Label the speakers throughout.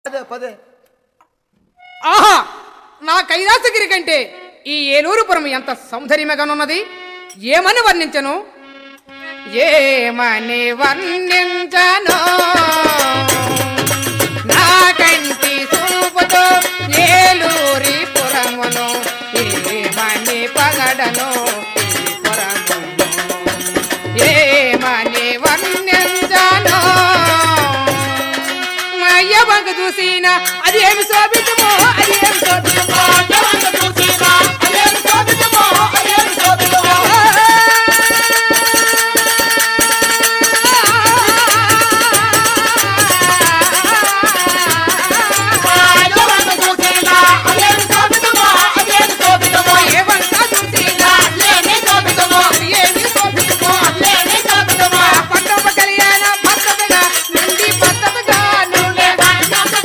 Speaker 1: పదే పదే
Speaker 2: ఆహా నా కైలాసగిరి కంటే ఈ ఏలూరుపురం ఎంత సౌందర్యమగానున్నది ఏమని వర్ణించను ఏమని వర్ణించను నా కంటి చూపుతో ఏలూరి పురమును ఏమని పగడను ఈ పురమును ఏమని వర్ణించను మయ్యవంక చూసిన అది ఏమి శోభితమో అది ఏమి శోభితమో ఏ వంక చూసినా అది ఏమి శోభితమో పట్టమ కళ్యాణ భక్తగా నుండి భక్తగా నుండే నుండే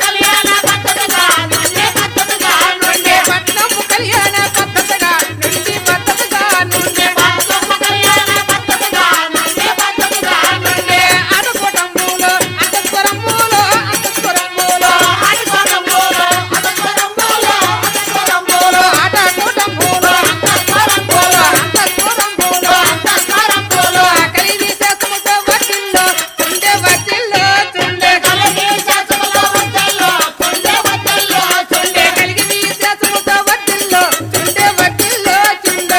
Speaker 2: పట్నము కళ్యాణ భక్తగా నుండి భక్తగా నుండే నుండే అనుకోటంబులో అంతఃపురంబులో అంతఃపురంబులో ఆటకోటంబులో అంతఃపురంబులో అంతఃపురంబులో కలిగి శాసముతో వట్టిల్లో తుండే వట్టిల్లో తుండే తుండే కలిగి శాసముతో వట్టిల్లో తుండే వట్టిల్లో తుండే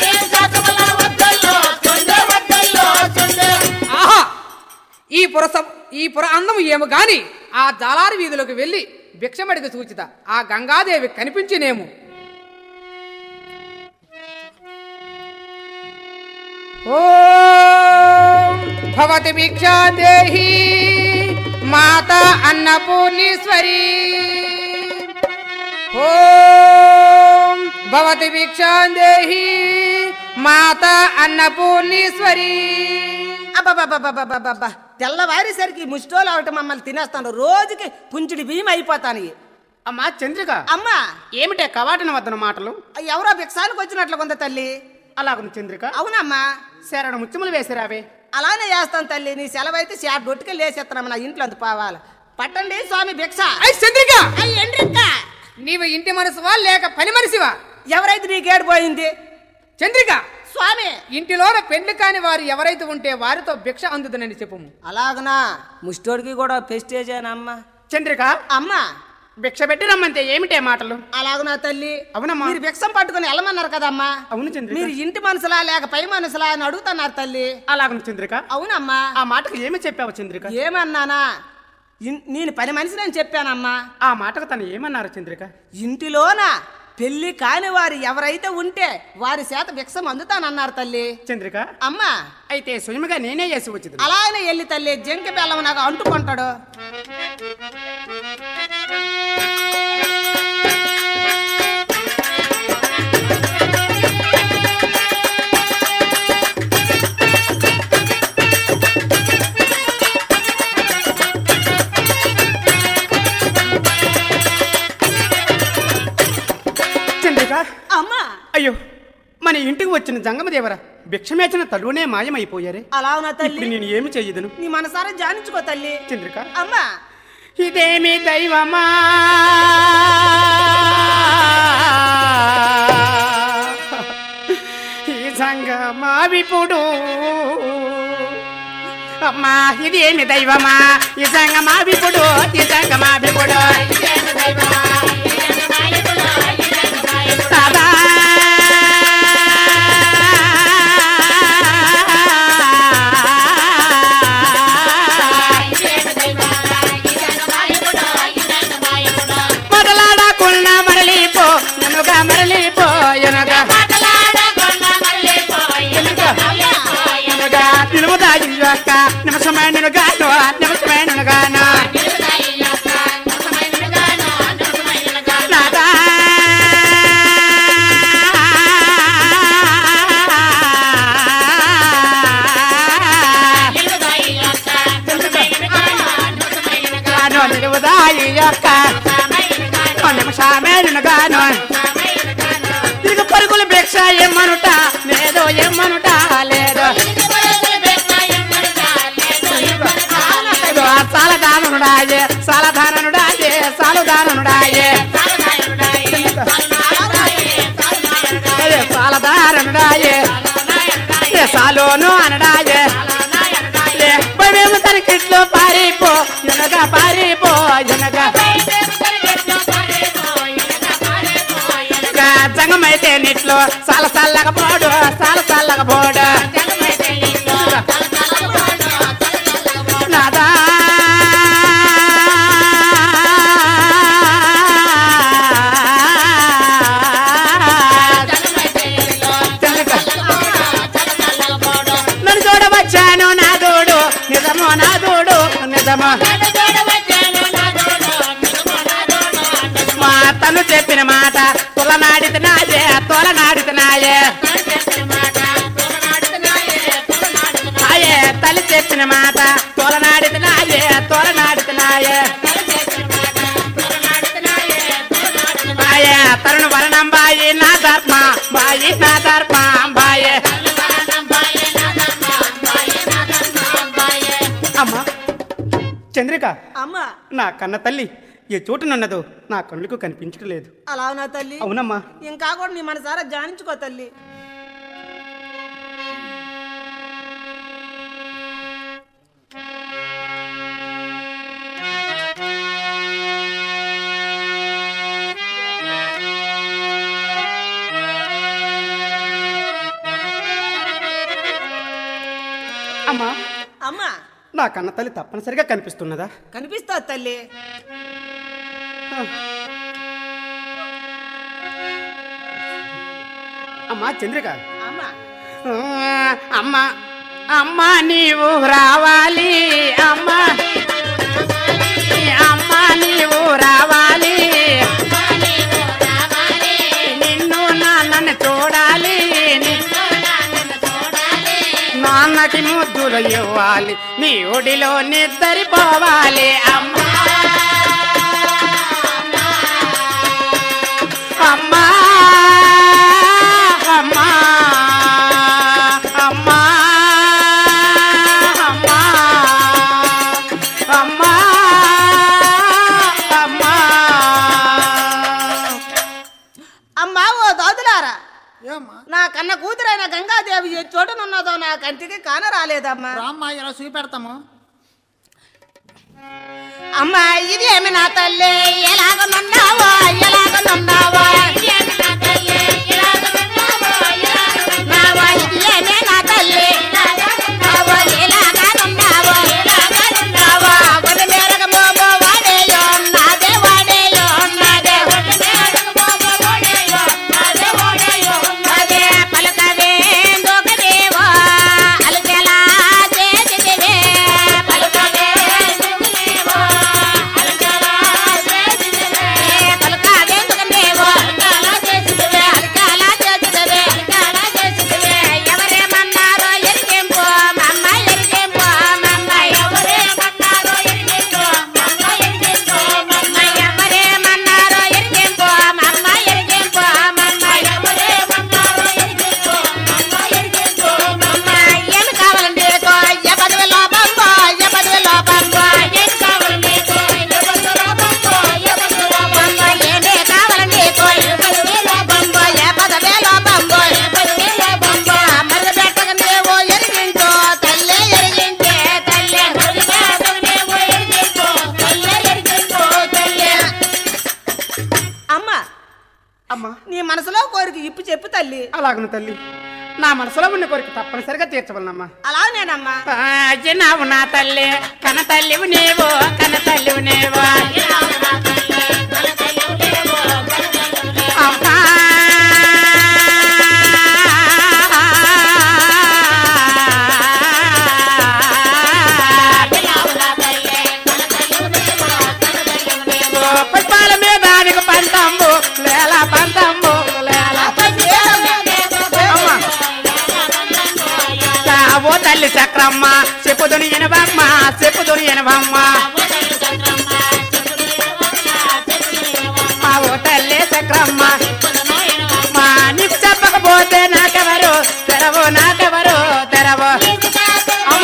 Speaker 2: ఆహా ఈ పుర సభ- ఈ పుర అందం ఏమి గాని ఆ జాలారి వీధులకు వెళ్ళి భిక్షమడికి సూచిత ఆ గంగాదేవి కనిపించినేము ఓం భవతి భిక్షాదేహి మాత అన్నపూర్ణీశ్వరి ఓం భవతి భిక్షాదేహి మాత అన్నపూర్ణీశ్వరి
Speaker 1: అబ్బబ్బబ్బబ్బబ్బబ్బబ్బ తెల్లవారేసరికి ముష్టోలు అవటం మమ్మల్ని తినేస్తాను రోజుకి పుంచుడి బియ్యం అయిపోతాను
Speaker 2: అమ్మా చంద్రిక
Speaker 1: అమ్మా
Speaker 2: ఏమిటే కవాటన వద్దన మాటలు
Speaker 1: ఎవరో భిక్షానికి వచ్చినట్లు కొంత తల్లి
Speaker 2: అలాగను చంద్రిక
Speaker 1: అవునమ్మా
Speaker 2: శరణ ముత్యములు వేసిరావే
Speaker 1: అలానే చేస్తాను తల్లి నీ సెలవైతే షాట్ దొట్టుకే లేసేస్తున్నాము నా ఇంట్లో అంత పోవాలి పట్టండి స్వామి భిక్ష
Speaker 2: ఐ చంద్రిక
Speaker 1: అయ్ ఎండ్రిక్క
Speaker 2: నీవు ఇంటి మనసువా లేక పని మనిషివా
Speaker 1: ఎవరైతే నీకేడు పోయింది
Speaker 2: చంద్రిక
Speaker 1: స్వామి
Speaker 2: ఇంటిలోన పెళ్లి కాని వారు ఎవరైతే ఉంటే వారితో భిక్ష అందుదనని చెప్పుము
Speaker 1: అలాగనా ముష్టోడికి కూడా పెస్టేజేనమ్మా
Speaker 2: చంద్రిక
Speaker 1: అమ్మా
Speaker 2: భిక్ష పెట్టి రమ్మంటే ఏమిటే మాటలు
Speaker 1: అలాగనా తల్లి
Speaker 2: అవునమ్మా.
Speaker 1: మీరు భిక్షం పట్టుకుని వెళ్ళమన్నారు కదమ్మా
Speaker 2: అవును చంద్రిక
Speaker 1: మీరు ఇంటి మనసులా లేక పై మనసులా అని అడుగుతున్నారు తల్లి
Speaker 2: అలాగను చంద్రిక
Speaker 1: అవునమ్మా
Speaker 2: ఆ మాటకు ఏమి చెప్పావు చంద్రిక
Speaker 1: ఏమన్నానా ఇన్- నేను పని మనిషి నేను చెప్పానమ్మా
Speaker 2: ఆ మాటకు తను ఏమన్నారు చంద్రిక
Speaker 1: ఇంటిలోన పెళ్లి కాని వారు ఎవరైతే ఉంటే వారి చేత భిక్షం అందుతానన్నారు తల్లి
Speaker 2: చంద్రిక
Speaker 1: అమ్మా
Speaker 2: అయితే స్వయముగా నేనే చేసి వచ్చింది
Speaker 1: అలాగనే వెళ్ళి తల్లి జంక బెల్లం నాకు అంటుకుంటాడు
Speaker 2: చంద్రిక
Speaker 1: అమ్మా
Speaker 2: అయ్యో మన ఇంటికి వచ్చిన జంగమదేవర భిక్షమేచిన తలునే మాయమైపోయారే
Speaker 1: అలాగనా
Speaker 2: ఇప్పుడు
Speaker 1: తల్లి
Speaker 2: నేను ఏమి చెయ్యదును
Speaker 1: నీ మనసారా జానించుకో తల్లి
Speaker 2: చంద్రిక
Speaker 1: అమ్మా
Speaker 2: ఇదేమి దైవమా ఈ సంగమా విపుడు అమ్మా ఇదేమి దైవమా ఈ సంగమా విపుడు ఈ సంగమా విపుడు సదా మొదలాడకున్న మరలిపో ఎనుగా మరలిపో ఎనుగా ఎనుగా నిలుముదా ఇయ్యొక్క నిమిషమే నినుగాను నిమిషమే నినుగాను నాదా గాను నిలువుదా ఇయ్యొక్క నిమిషమే నినుగాను తిరిగి పరుగులు భిక్ష ఏమనుట లేదో ఏమనుట లేదో సాలధానుడాయే సాలధానుడాయే
Speaker 3: అనడాయే ఏ సాలోను అనడాయే ఏ మేము తనకిట్లో పారిపో ఎనగ పారిపో ఎనగ జంగమైతే నిట్లో సాల సల్లగా పోడు సాల సల్లగా పోడు నాదా నన్ను చూడవచ్చాను నా దూడు నిజమో నా దూడు నిజమో మా తను చెప్పిన మాట తొలనాడిత నాయే తొలనాడిత నాయే ఆయే తల్లి చెప్పిన మాట తొలనాడిత నాయే తొలనాడిత నాయే బాయే తరుణ వరణం బాయి నా ధర్మ బాయి నా ధర్మ బాయే అమ్మా చంద్రిక
Speaker 1: అమ్మా
Speaker 3: నా కన్న తల్లి ఏ చోటునున్నదో నా కళ్ళకు కనిపించడం లేదు
Speaker 1: అలా అవునా తల్లి
Speaker 3: అవునమ్మా
Speaker 1: ఇంకా కూడా నీ మనసారా ధ్యానించుకో తల్లి
Speaker 3: అమ్మా
Speaker 1: అమ్మా
Speaker 3: నా కన్న తల్లి తప్పనిసరిగా కనిపిస్తున్నదా
Speaker 1: కనిపిస్తా తల్లి
Speaker 3: అమ్మా చంద్రిక
Speaker 1: అమ్మా
Speaker 3: ఆ, అమ్మా అమ్మా నీవు రావాలి అమ్మా అమ్మా నీవు రావాలి నిన్ను నాన్నని చూడాలి నాన్నకి ముద్దులు ఇవ్వాలి నీ ఒడిలో నిద్రపోవాలి అమ్మా అమ్మా అమ్మా అమ్మా అమ్మా అమ్మా అమ్మా
Speaker 1: అమ్మా ఓ దాదులారా
Speaker 4: ఏమ్మా
Speaker 1: నా కన్న కూతురైన గంగాదేవి ఏ చోటనున్నదో నా కంటికి కాన రాలేదమ్మా
Speaker 4: రామ్మా ఇలా చూపెడతాము
Speaker 1: అమ్మా ఇది ఏమి నా తల్లి ఎలాగనున్నావో ఎలాగనున్నావో నావా, ఇది ఏమి నా తల్లి నావా, ఎలాగనున్నావో నావా, వడి మేరగ మోమో వాడేయో, నాదే వాడేయో, నాదే అదే పలకవే దొకదేవో, అలకెలా చేసిదివే, పలకవే దొకదేవో, అలకెలా చేసిదివే, పలకవే దొకదేవో, అలకెలా చేసిదివే, అలకెలా చేసిదివే, అలకెలా చేసిదివే. ఎవరేమన్నారో ఎరిగేంపో, మా అమ్మ ఎరిగేంపో, మా అమ్మ ఎవరేమన్నారో ఎరిగేంపో, మా అమ్మ ఎరిగేంపో, మా అమ్మ ఎవరేమన్నారో ఎరిగేంపో, మా అమ్మ ఎరిగేంపో, మా అమ్మ ఎవరేమన్నారో ఎరిగేంపో, మా అమ్మ ఎరిగేంపో, మా అమ్మ ఏమి కావాలండి నీకు? ఏ పదవి లోపంబో, ఏ పదవి లోపంబో, ఏమి కావాలండి నీకు? ఏ పదవి లోపంబో, ఏ పదవి లోపంబో, ఏమి కావాలండి నీకు? ఏ పదవి లోపంబో, ఏ పదవి లోపంబో, ఏ పదవి లోపంబో. మర్రి పెట్టక నీవు ఎరిగించు, తల్లే ఎరిగించే, తల్లే. మర్రి పెట్టక నీవు ఎరిగించు, తల్లే ఎరిగించు, తల్లే. అమ్మా
Speaker 3: అమ్మా
Speaker 1: నీ మనసులో కోరిక ఇప్పు చెప్పు తల్లి
Speaker 3: అలాగను తల్లి నా మనసులో ఉన్న కోరిక తప్పనిసరిగా తీర్చవలనమ్మా
Speaker 1: అలానేనమ్మా
Speaker 3: అజ్జనావు నా తల్లి కన తల్లివు నీవు కన తల్లివు నీవు అమ్మా పుష్పాల మీద నీకు పంతంబు లేలా పంతంబు లేలా అమ్మా ఓ తల్లి చక్రమ్మ చెప్పుదుని ఎనబమ్మ చెప్పుదుని ఎనబమ్మ మా ఓ తల్లి చక్రమ్మ మా నీకు చెప్పకపోతే నాకెవరు తెరవు నాకెవరు తెరవు అమ్మ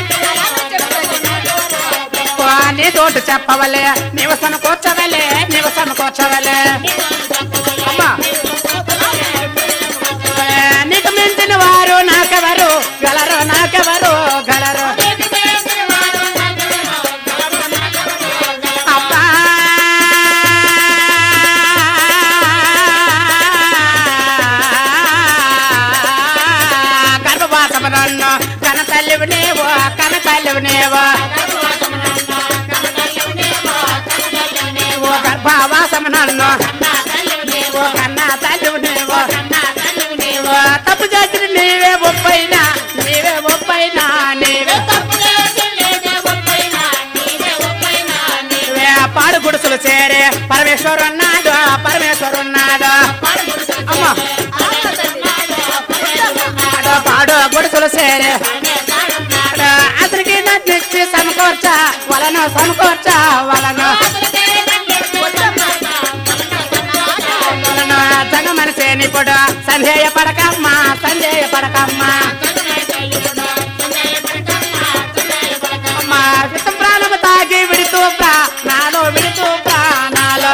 Speaker 3: ఓ నీ తోటి చెప్పవలే నివసన కూర్చోవలే నివసన కూర్చోవలే అమ్మా ఏ, నీకు కన్న తల్లి నీవు ఓ గర్భవాసము నన్ను ఓ కన్న తల్లి నీవు ఓ తప్పు చేసిన నీవే ఒప్పైనా నీవే ఒప్పైనా నీవే నీవే పాడు గుడుసులు చేరే పరమేశ్వరున్నాడు పరమేశ్వరున్నాడు అమ్మ పాడు పాడు గుడుసులు చేరే అతనికి నచ్చి సమకూర్చా వలను సమకూర్చా వలను వలను జగ మనిషి నిపుడు సందేయ పడకమ్మ సందేయ పడకమ్మ అమ్మ విష ప్రాణము తాగి విడుతూ ప్రాణాలు విడుతూ ప్రాణాలు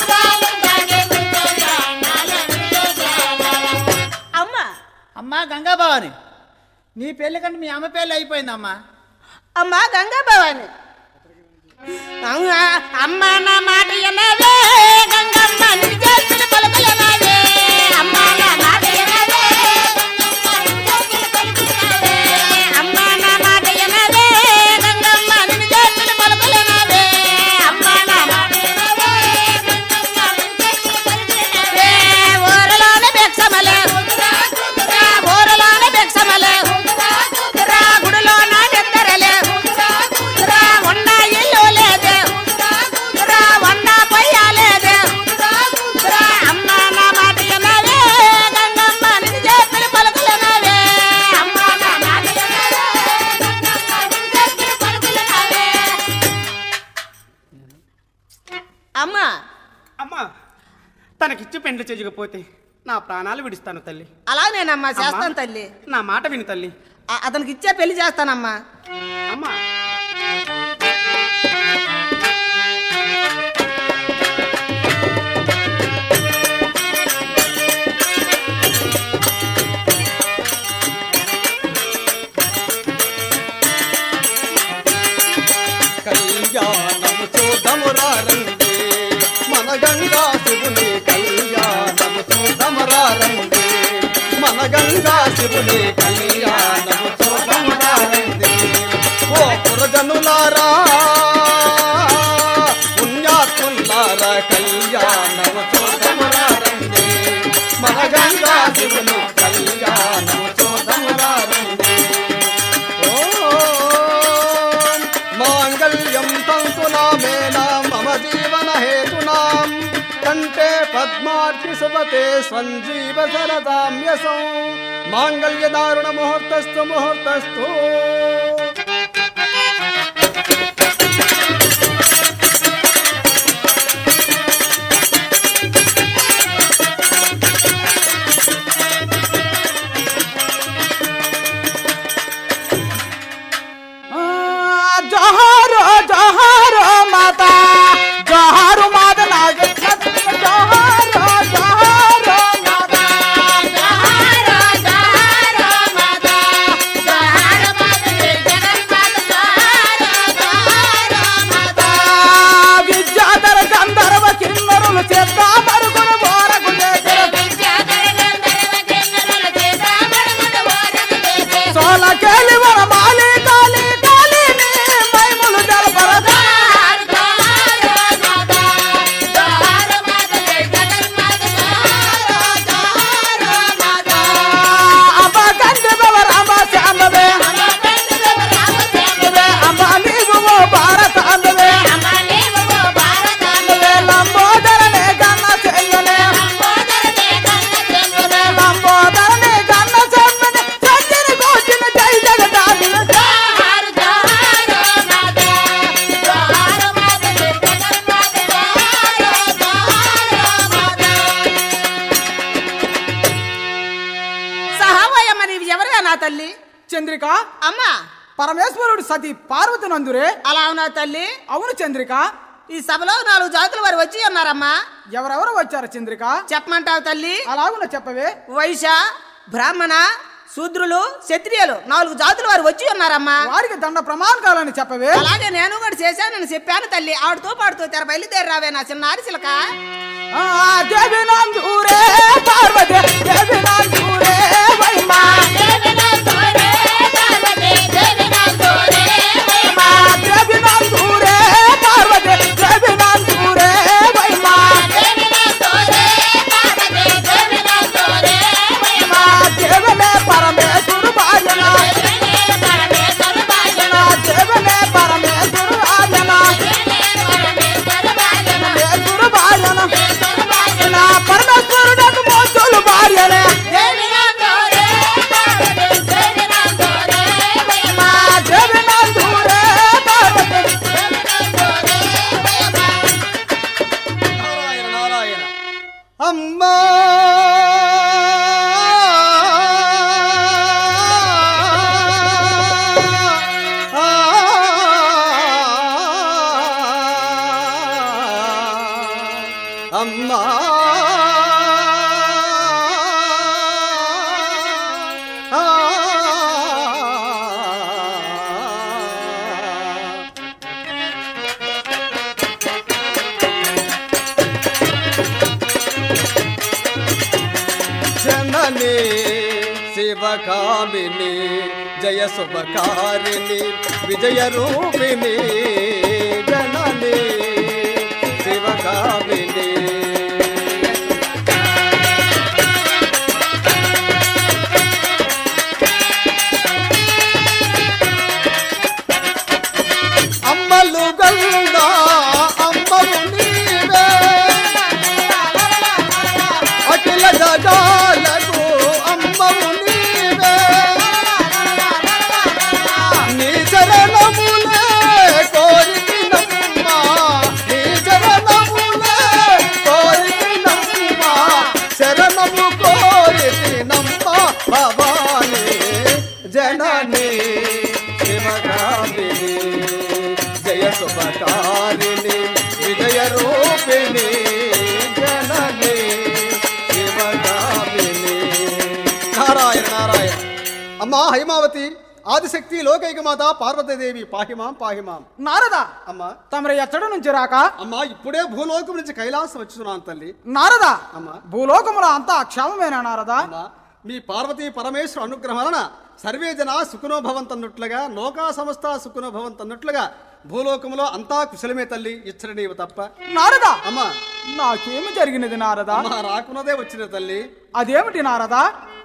Speaker 1: అమ్మ
Speaker 4: అమ్మా గంగా భవాని నీ పెళ్లి కంటే మీ అమ్మ పెళ్లి అయిపోయిందమ్మా
Speaker 1: అమ్మా గంగా భవాని అవునా అమ్మ నా మాట ఎనవే గంగమ్మ నిన్ను చేసిన పలుకులనవే అమ్మ నా మాట ఎనవే అమ్మ నా మాట ఎనవే గంగమ్మ నిన్ను చేసిన పలుకులనవే అమ్మ నా మాట ఎనవే గంగమ్మ నిన్ను చేసిన పలుకులనవే ఊరలోనే బెక్సమలే ఊరలోనే బెక్సమలే రా గుడిలో నా నిద్రలే రా ఉన్న ఇల్లు లేదే రా ఉన్న పొయ్య లేదే రా అమ్మ నా మాట వినవే గంగమ్మ నిన్ను చేతులు పలుకులనవే అమ్మ నా మాట వినవే గంగమ్మ నిన్ను చేతులు పలుకులనవే అమ్మ
Speaker 3: అమ్మా తనకిచ్చి పెండ్లి చేయకపోతే నా ప్రాణాలు విడిస్తాను తల్లి
Speaker 1: అలాగేనమ్మా చేస్తాను
Speaker 3: అమ్మా,
Speaker 1: తల్లి
Speaker 3: నా మాట విను తల్లి
Speaker 1: ఆ- అతనికి ఇచ్చే పెళ్లి చేస్తానమ్మా
Speaker 3: అమ్మా
Speaker 5: కళ్యాణము చూడమురారండి మన గంగా శివుని కళ్యాణము చూడమురారండి మన గంగా శివుని కళ్యాణము చూడమురారండి ఓ పురజనులారా పుణ్యాత్ములారా కళ్యాణము చూడమురారండి మన గంగా శివుని కళ్యాణము చూడమురారండి ఓం మాంగళ్యం తంతునామేన మమ జీవన హేతునాం కంటే పద్మార్చి సుపతే సంజీవ సరదామ్యసం మాంగళ్య దారుణ ముహూర్తస్తు ముహూర్తస్తు
Speaker 4: జహారో జహారో మాత జహారు మాత నాగే జహారో జహారో మాత
Speaker 1: జహారో జహారో మాత జహారో మాత జగన్మాత జహారో జహారో మాత
Speaker 4: విద్యాధర గంధర్వ కిన్నరులు చేత మరుగుడు బోరకు సోల కేలి వర మాలి కాలి కాలి నీ మైములు జలపరదా అమ్మ గండి బవర అమ్మ శాంబవే అమ్మ నీవు ఓ భారత అందవే అందవే లంబోదరనే గన్న చెల్లనే లంబోదరనే గన్న చెల్లనే సజ్జని కోచిన జై జగదాదిన
Speaker 1: సహావయ్యమ్మ నీవు ఎవరుగా నా తల్లి
Speaker 4: చంద్రిక
Speaker 1: అమ్మా
Speaker 4: పరమేశ్వరుడు సతి పార్వతి నందురే
Speaker 1: అలా ఉన్నా తల్లి
Speaker 4: అవును చంద్రిక
Speaker 1: ఈ సభలో నాలుగు జాతుల వారు వచ్చి ఉన్నారమ్మా
Speaker 4: ఎవరెవరు వచ్చారు చంద్రిక
Speaker 1: చెప్పమంటావు తల్లి
Speaker 4: అలాగున చెప్పవే
Speaker 1: వైశ్య బ్రాహ్మణ శూద్రులు క్షత్రియులు నాలుగు జాతుల వారు వచ్చి ఉన్నారమ్మా
Speaker 4: వారికి దండ ప్రమాణకాలని చెప్పవే
Speaker 1: అలాగే నేను కూడా చేశానని చెప్పాను తల్లి ఆడుతూ పాడుతూ తెర బయలుదేరి రావే నా చిన్నారి చిలక
Speaker 4: ఆ దేవి నందూరే పార్వతి దేవి నందూరే వైమా
Speaker 1: దేవి నా తోరే, పార్వతి, దేవి నా తోరే,
Speaker 5: అమ్మా అమ్మా జనని శివకామిని జయ శుభకారిణి విజయ రూపిణి జనని శివకామిని అమ్మలు గల్లా అమ్మలు నీవే అఖిల జగాలకు అమ్మవు నీవే నీ చరణములే కోరికినమ్మా నీ చరణములే కోరికినమ్మా శరణము కోరికినమ్మా భవాని జనని శివకామిని జయ శుభకారిణి విజయ రూపిణి జనని శివకామిని నారాయణ నారాయణ అమ్మా హైమావతి ఆదిశక్తి లోకైక మాత పార్వతీదేవి పాహిమాం పాహిమాం
Speaker 4: నారద
Speaker 5: అమ్మా
Speaker 4: తమరు ఎచ్చడి నుంచి రాక
Speaker 5: అమ్మా ఇప్పుడే భూలోకం నుంచి కైలాసం వచ్చున్నాను తల్లి
Speaker 4: నారద
Speaker 5: అమ్మా.
Speaker 4: భూలోకములో అంతా క్షేమమేనా నారద
Speaker 5: అమ్మా మీ పార్వతీ పరమేశ్వర అనుగ్రహం వలన సర్వే జన సుఖనోభవంతన్నట్లుగా లోకా సంస్థ సుఖనోభవంతన్నట్లుగా భూలోకములో అంతా కుశలమే తల్లి ఇచ్చడి నీవు తప్ప
Speaker 4: నారద
Speaker 5: అమ్మా
Speaker 4: నాకేమి జరిగినది నారద
Speaker 5: అమ్మా రాకున్నదే వచ్చిన తల్లి
Speaker 4: అదేమిటి నారద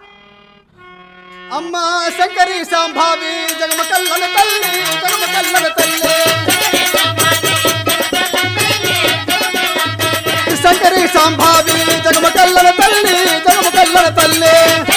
Speaker 5: అమ్మా శంకరి సాంభావి జగమ కల్లన తల్లి జగమ కల్లన తల్లి శంకరి సాంభావి జగమ కల్లన తల్లి జగమ కల్లన తల్లి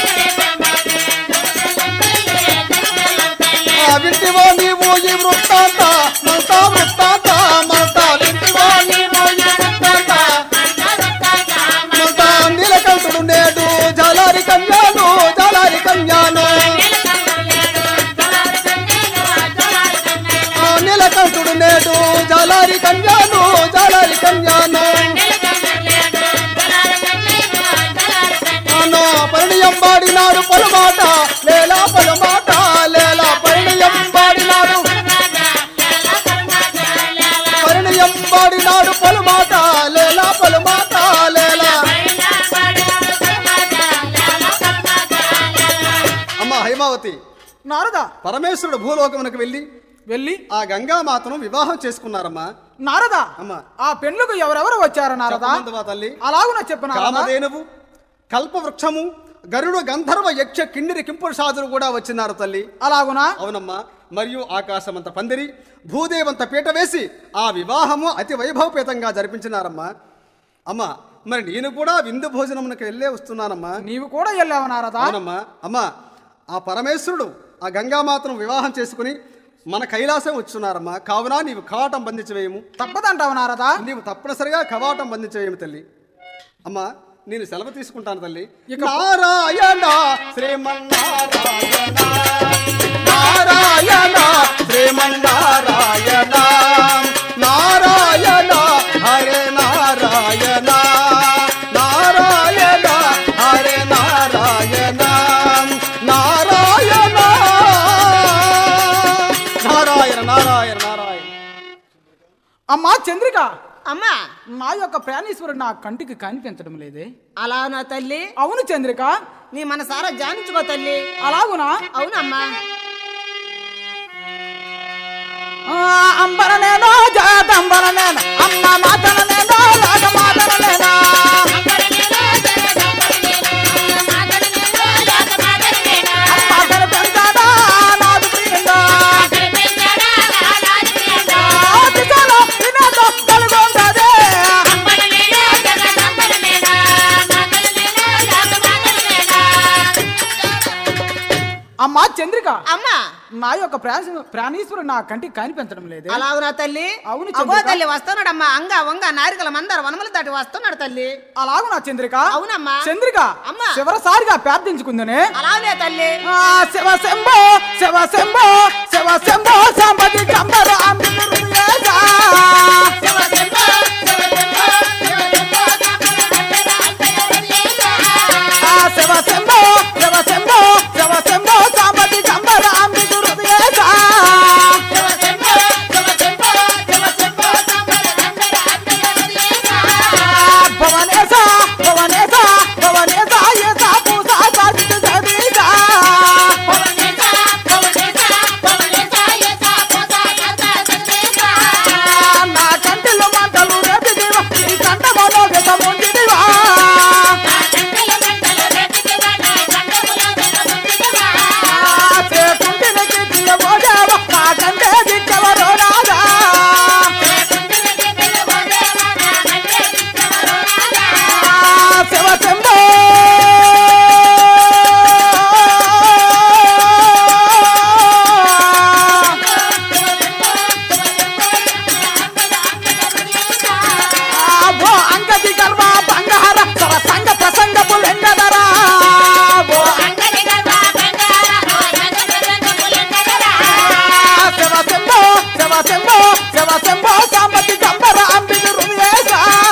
Speaker 5: ఆ వింటివో నీవు ఈ వృత్తాంత మల్తా వృత్తాంత మల్తా వింటివో నీవు ఈ వృత్తాంత మల్తా నీలకంఠుడు నేడు జాలారి కన్యాను జాలారి కన్యాను ఆ నీలకంఠుడు నేడు జాలారి కన్యాను జాలారి కన్యాను అన్నో పరిణయం పాడినాడు పలుమాట లేలా పలుమాట లేలా పరిణయం పాడినాడు పరిణయం పాడినాడు పలుమాట లేలా పలుమాట లేలా అమ్మ హైమావతి
Speaker 4: నారద
Speaker 5: పరమేశ్వరుడు భూలోకమునకు వెళ్ళి
Speaker 4: వెళ్ళి
Speaker 5: ఆ గంగామాతను వివాహం చేసుకున్నారమ్మా
Speaker 4: నారద
Speaker 5: అమ్మా.
Speaker 4: ఆ పెండ్లకు ఎవరెవరు వచ్చారు నారద
Speaker 5: చెప్పమందువా తల్లి
Speaker 4: అలాగున చెప్పు నారద
Speaker 5: కామధేనువు కల్పవృక్షము గరుడు గంధర్వ యక్ష కిన్నెరి కింపురుషాదులు కూడా వచ్చినారు తల్లి
Speaker 4: అలాగునా
Speaker 5: అవునమ్మా మరియు ఆకాశమంత పందిరి భూదేవంత పీట వేసి ఆ వివాహము అతి వైభవపేతంగా జరిపించినారమ్మా అమ్మా మరి నేను కూడా విందు భోజనమునకు వెళ్ళే వస్తున్నానమ్మా
Speaker 4: నీవు కూడా వెళ్ళావు నారద
Speaker 5: అవునమ్మా అమ్మా ఆ పరమేశ్వరుడు ఆ గంగామాతను వివాహం చేసుకుని మన కైలాసం వచ్చున్నారమ్మా కావున నీవు కవాటం బంధించవేయము
Speaker 4: తప్పదంటావు నారద
Speaker 5: నీవు తప్పనిసరిగా కవాటం బంధించవేయము తల్లి అమ్మా నేను సెలవు తీసుకుంటాను తల్లి
Speaker 4: ఇక-
Speaker 5: నారాయణ శ్రీమన్నారాయణ నారాయణ శ్రీమన్నారాయణ నారాయణ హరే నారాయణ నారాయణ హరే నారాయణ నారాయణ నారాయణ నారాయణ నారాయణ
Speaker 4: అమ్మా చంద్రిక
Speaker 1: అమ్మా
Speaker 4: నా యొక్క ప్రాణేశ్వరుడు నా కంటికి కనిపించడం లేదే
Speaker 1: అలా నా తల్లి
Speaker 4: అవును చంద్రిక
Speaker 1: నీ మనసారా జానించుకో తల్లి
Speaker 4: అలాగునా
Speaker 1: అవునమ్మా
Speaker 4: ఆ, అంబరనేనో జాతంబరనేన అమ్మ మాతననేనో లాగ మాతననేనా మాతన పెంచాడా నాదు ప్రియంగా ఆతిథ్యంలో వినోదం కలుగొందదే. అమ్మా చంద్రిక చంద్రిక
Speaker 1: అమ్మా
Speaker 4: నా యొక్క ప్రాణ- ప్రాణీశ్వరుడు నా కంటికి కనిపించడం లేదు
Speaker 1: అలాగునా తల్లి
Speaker 4: అవును
Speaker 1: అగో
Speaker 4: చంద్రిక.
Speaker 1: తల్లి వస్తున్నాడమ్మా అంగ వంగ నారికల మందర వనములు దాటి వస్తున్నాడు తల్లి
Speaker 4: అలాగు నా చంద్రిక
Speaker 1: అవునమ్మా.
Speaker 4: చంద్రిక
Speaker 1: అమ్మా.
Speaker 4: చివరిసారిగా ప్రార్థించుకుందనే
Speaker 1: అలానే తల్లి
Speaker 4: ఆ శివ శంభో శివ శంభో శివ శంభో సంపతి కంబర అమృత హృదయేశా. ఆ శివ శంభో శివ శంభో శివ శంభో సంపతి కంబర అమృత హృదయేశా. ఆ భువనేశ భువనేశ భువనేశ ఏసా పూసా సాధిత జగదీశా. ఆ నా కంటిలో మంటలు రేపిదివా ఈ కంఠములో విషముందిదివా. ఆ చేకుంటిన కీర్తిలో మోగావా నా కంటే దిక్కవరో రాదా. ఆ శివ శంభో ఆ భో అంగది గర్వ బంగార సర సంగ ప్రసంగపు లెంగదరా భో ఆ శివ శంభో శివ శంభో శివ శంభో సామతి గంబర అంబిది హృదయేశ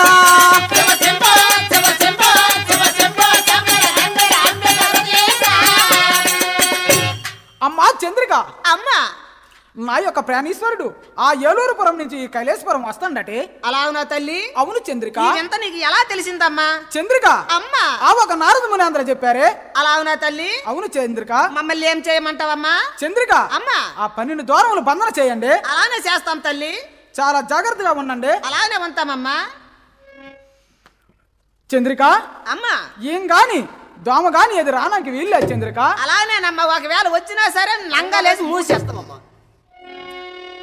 Speaker 4: అమ్మా చంద్రిక
Speaker 1: అమ్మా
Speaker 4: నా యొక్క ప్రాణీశ్వరుడు ఆ ఏలూరుపురం నుంచి ఈ కైలేశ్వరం వస్తాడటే
Speaker 1: అలాగునా తల్లి
Speaker 4: అవును చంద్రిక
Speaker 1: ఇదంతా నీకు ఎలా తెలిసిందమ్మా
Speaker 4: చంద్రిక
Speaker 1: అమ్మా
Speaker 4: ఆ ఒక నారద మునేంద్ర చెప్పారే
Speaker 1: అలాగునా తల్లి
Speaker 4: అవును చంద్రిక
Speaker 1: మమ్మల్ని ఏం చేయమంటావమ్మా
Speaker 4: చంద్రిక
Speaker 1: అమ్మా
Speaker 4: ఆ పన్నెండు దూరములు బంధన చేయండి
Speaker 1: అలానే చేస్తాం తల్లి
Speaker 4: చాలా జాగ్రత్తగా ఉండండి
Speaker 1: అలానే ఉంటామమ్మా
Speaker 4: చంద్రిక
Speaker 1: అమ్మా
Speaker 4: ఏం గాని దోమ గాని అది రానానికి వీల్లేదు చంద్రిక
Speaker 1: అలానేనమ్మా ఒకవేళ వచ్చినా సరే నంగలేసి మూసేస్తామమ్మా